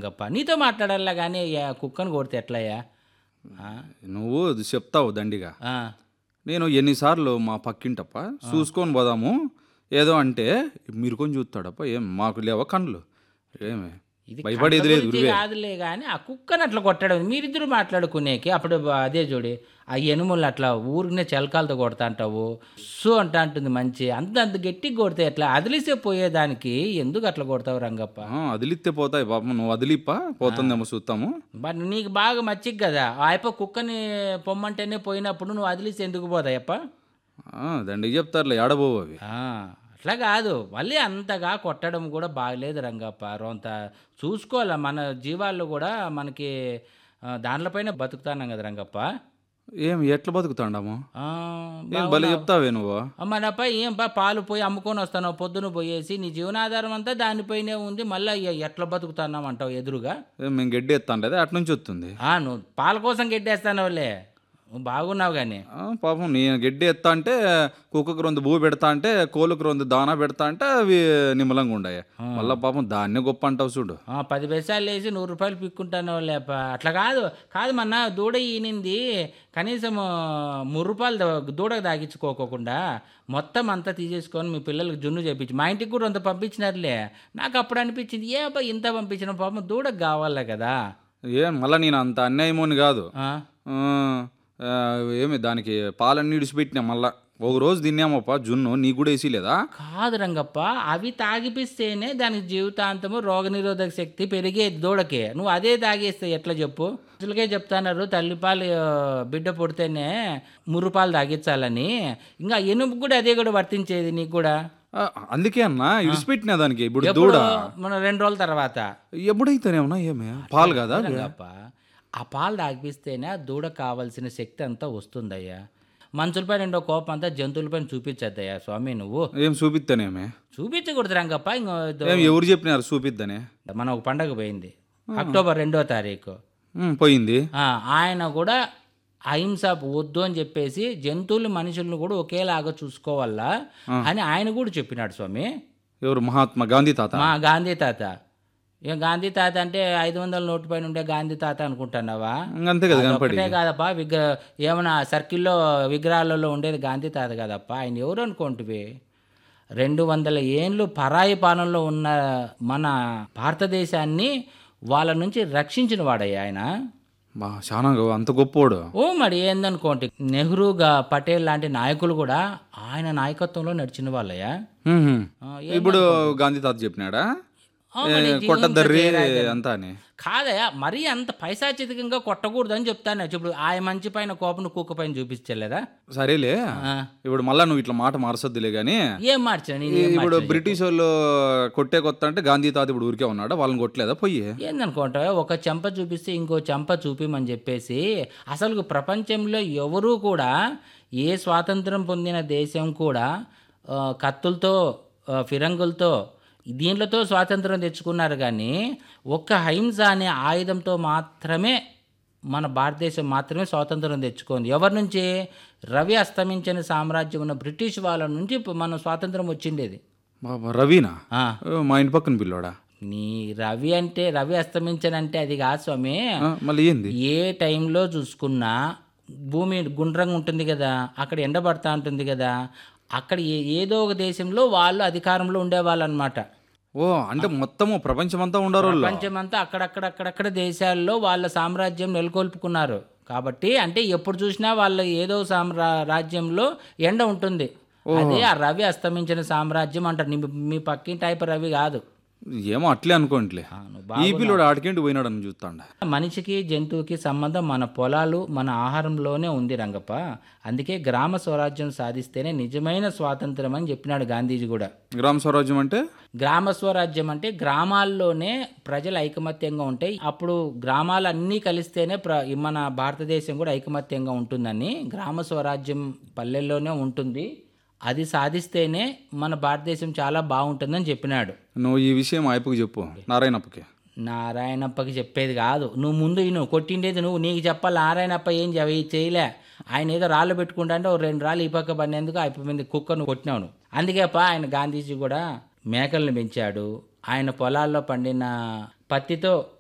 రంగప్ప నీతో మాట్లాడాలా కానీ కుక్కను కొడితే ఎట్లయ్యా ఆ? నువ్వు చెప్తావు దండిగా ఆ. నేను ఎన్నిసార్లు మా పక్కింటప్ప చూసుకొని పోదాము ఏదో అంటే మీరు కొంచెం చూస్తాడప్ప ఏం మాకు లేవా కండ్లు ఏమి ఇది భయపడేది కళ్ళ లేదు గురించి ఉరివే కాదులే కానీ ఆ కుక్కను అట్లా కొట్టడం మీరిద్దరు మాట్లాడుకునేకి అప్పుడు బ- అదే చూడి ఆ ఎనుములు అట్లా ఊరినే చెలకాలతో కొడతా అంటావు సో అంటా అంటుంది మంచి అంత అంత గట్టిగా కొడితే ఎట్లా అదిలిసే పోయేదానికి ఎందుకు అట్లా కొడతావు రంగప్ప ఆ, అదిలిస్తే పోతాయి పాపం నువ్వు అదిలిప్ప పోతుందేమో చూస్తాము బట్ నీకు బాగా మచ్చిక్ కదా ఆ అప్ప కుక్కని పొమ్మంటేనే పోయినప్పుడు నువ్వు అదిలిసి ఎందుకు పోతాయప్ప ఆ, దండిగా చెప్తారులే ఆడబోవు అవి ఆ, అట్లా కాదు మళ్ళీ అంతగా కొట్టడం కూడా బాగలేదు రంగప్ప రొంత చూసుకోవాలి మన జీవాల్లో కూడా మనకి ఆ, దాంట్లోపైన బతుకుతాన్నాం కదా రంగప్ప ఏం ఎట్లా బతుకుతాండాము ఆ, ఏం భలే చెప్తావే నువ్వు మనప్ప ఏం పా పాలు పోయి అమ్ముకొని వస్తాను పొద్దున పోయేసి నీ జీవనాధారం అంతా దానిపైనే ఉంది మళ్ళీ ఎట్లా బతుకుతున్నాం అంటావు ఎదురుగా ఏం మేము గడ్డి ఎత్తాం లేదా అటు నుంచి వస్తుంది ఆ, నువ్వు పాల కోసం గెట్టేస్తానవులే నువ్వు బాగున్నావు కానీ ఆ, పాపం నేను గడ్డి ఎత్తా అంటే కుక్కకు రెండు భూ పెడతా అంటే కోళ్ళకు రెండు దానా పెడతా అంటే అవి నిమ్మలంగా ఉండాయి మళ్ళీ పాపం దాన్నే గొప్ప అంటావు చూడు ఆ, పది పైసలు వేసి నూరు రూపాయలు పిక్కుంటాను లేప అట్లా కాదు కాదు మొన్న దూడ ఈనింది కనీసం మూడు రూపాయలు ద- దూడకు దాగించుకోకుండా మొత్తం అంతా తీసేసుకొని మీ పిల్లలకు జున్ను చేపించి మా ఇంటికి కూడా అంత పంపించినారులే నాకు అప్పుడు అనిపించింది ఏ అబ్బా ఇంత పంపించిన పాపం దూడకు కావాలే కదా ఏం మళ్ళీ నేను అంత అన్యాయమోని కాదు ఆ, ఆ, ఆ, ఏమి దానికి పాలన్నీ ఇడిచిపెట్టినా మళ్ళా ఒక రోజు తిన్నామప్ప జున్ను నీకు కూడా వేసి లేదా కాదు రంగప్ప అవి తాగిపిస్తేనే దానికి జీవితాంతము రోగనిరోధక శక్తి పెరిగేది దూడకి నువ్వు అదే తాగేస్తే ఎట్లా చెప్పు అసలుకే చెప్తాన్నారు తల్లిపాలు ఆ, బిడ్డ పుడితేనే మురుపాలు తాగించాలని ఇంకా ఎనుపు కూడా అదే కూడా వర్తించేది నీకు కూడా ఆ, అందుకే అన్న ఇడిచిపెట్టినా దానికి ఇప్పుడు ఎప్పుడు దూడ మన రెండు రోజుల తర్వాత ఎప్పుడైతేనేమన్నా ఏమే పాలు కదా రంగప్ప ఆ పాలు తాగిపిస్తేనే ఆ దూడ కావాల్సిన శక్తి అంతా వస్తుందయ్యా మనుషులపై రెండో కోపం అంతా జంతువులపైన చూపించద్దయ్యా స్వామి నువ్వు ఏం చూపిస్తానేమే చూపించకూడదు రంగప్ప ఇంకో ఏం ఎవరు చెప్పినారు చూపిద్దనే మన ఒక పండగ పోయింది అక్టోబర్ రెండో తారీఖు ఉమ్, పోయింది ఆ, ఆయన కూడా అహింస వద్దు అని చెప్పేసి జంతువులు మనుషులను కూడా ఒకేలాగా చూసుకోవాలా అని ఆయన కూడా చెప్పినాడు స్వామి ఎవరు మహాత్మా గాంధీ తాత మా గాంధీ తాత ఇక గాంధీ తాత అంటే ఐదు వందల నోటు పైన ఉండే గాంధీ తాత అనుకుంటున్నావా ఇంక అంతే కదా కనపడి ఒకటే కాదప్పా విగ్ర ఏమైనా సర్కిల్లో విగ్రహాలలో ఉండేది గాంధీ తాత కదప్ప ఆయన ఎవరు అనుకుంటువి రెండు వందల ఏండ్లు పరాయి పాలనలో ఉన్న మన భారతదేశాన్ని వాళ్ళ నుంచి రక్షించిన వాడయ్యా ఆయన బా చాలా గొ- అంత గొప్పోడు ఓ మరి ఏందనుకోండి నెహ్రూగా పటేల్ లాంటి నాయకులు కూడా ఆయన నాయకత్వంలో నడిచిన వాళ్ళయ్యా ఉహుం. ఆ, ఇప్పుడు గాంధీ తాత చెప్పినాడా ఆ, మరి ఏ, జీవించ కొట్టద్దర్రి చేయరాదని. అంతా అని కాదయ్యా మరీ అంత పైశాచితికంగా కొట్టకూడదని చెప్తాను ఇప్పుడు ఆయన మంచి పైన కోపను కుక్క పైన చూపించలేదా సరేలే ఆ. ఇప్పుడు మళ్ళా నువ్వు ఇట్లా మాట మారసొద్దులే గానీ ఏం మార్చాను నేను ఏం ఇప్పుడు మార్చాను? బ్రిటిష్ వాళ్ళు కొట్టే కొత్త అంటే గాంధీ తాత ఇప్పుడు ఊరికే ఉన్నాడా వాళ్ళని కొట్టలేదా పోయి ఏందనుకుంటావా ఒక చెంప చూపిస్తే ఇంకో చెంప చూపిమని చెప్పేసి అసలు ప్రపంచంలో ఎవరూ కూడా ఏ స్వాతంత్రం పొందిన దేశం కూడా ఆ, కత్తులతో ఆ, ఫిరంగులతో దీంట్లతో స్వాతంత్రం తెచ్చుకున్నారు కానీ ఒక్క అహింస అనే ఆయుధంతో మాత్రమే మన భారతదేశం మాత్రమే స్వాతంత్రం తెచ్చుకుంది ఎవరి నుంచి రవి అస్తమించిన సామ్రాజ్యం ఉన్న బ్రిటిష్ వాళ్ళ నుంచి మన స్వాతంత్రం వచ్చిండేది బాబా రవీనా ఆ. ఓ, మా ఇంటి పక్కన పిల్లోడా నీ రవి అంటే రవి అస్తమించనంటే అది కాదు స్వామి ఆ, మళ్ళీ ఏంది ఏ టైంలో చూసుకున్నా భూమి గుండ్రంగా ఉంటుంది కదా అక్కడ ఎండబడతా ఉంటుంది కదా అక్కడ ఏ ఏదో ఒక దేశంలో వాళ్ళు అధికారంలో ఉండేవాళ్ళు అనమాట ఓ అంటే మొత్తము ప్రపంచమంతా ఉండరు వాళ్ళు ప్రపంచమంతా అక్కడక్కడ అక్కడక్కడ దేశాల్లో వాళ్ళ సామ్రాజ్యం నెలకొల్పుకున్నారు కాబట్టి అంటే ఎప్పుడు చూసినా వాళ్ళ ఏదో సామ్రా రాజ్యంలో ఎండ ఉంటుంది అదే ఆ రవి అస్తమించిన సామ్రాజ్యం అంటారు నీ- మీ పక్కింటి టైప్ రవి కాదు ఏమో అట్లే అనుకోంట్లే ఆ, నువ్వు ఈ పిల్లోడు ఆడికేంటి పోయినాడు అని చూస్తాండ మనిషికి జంతువుకి సంబంధం మన పొలాలు మన ఆహారంలోనే ఉంది రంగప్ప అందుకే గ్రామ స్వరాజ్యం సాధిస్తేనే నిజమైన స్వాతంత్రం అని చెప్పినాడు గాంధీజీ కూడా గ్రామ స్వరాజ్యం అంటే గ్రామ స్వరాజ్యం అంటే గ్రామాల్లోనే ప్రజలు ఐకమత్యంగా ఉంటాయి అప్పుడు గ్రామాలు అన్నీ కలిస్తేనే ప్ర మన భారతదేశం కూడా ఐకమత్యంగా ఉంటుందని గ్రామ స్వరాజ్యం పల్లెల్లోనే ఉంటుంది అది సాధిస్తేనే మన భారతదేశం చాలా బాగుంటుందని చెప్పినాడు నువ్వు ఈ విషయం ఆయపకు చెప్పు నారాయణప్పకి నారాయణప్పకి చెప్పేది కాదు నువ్వు ముందు నువ్వు కొట్టిండేది నువ్వు నీకు చెప్పాలి నారాయణప్ప ఏం చెయ్య- చేయలే ఆయన ఏదో రాళ్ళు పెట్టుకుంటా అంటే ఓ రెండు రాళ్ళు ఈ పక్క పడినందుకు అయిపోయింది కుక్కను కొట్టినావు నువ్వు అందుకేపా ఆయన గాంధీజీ కూడా మేకలను పెంచాడు ఆయన పొలాల్లో పండిన పత్తితో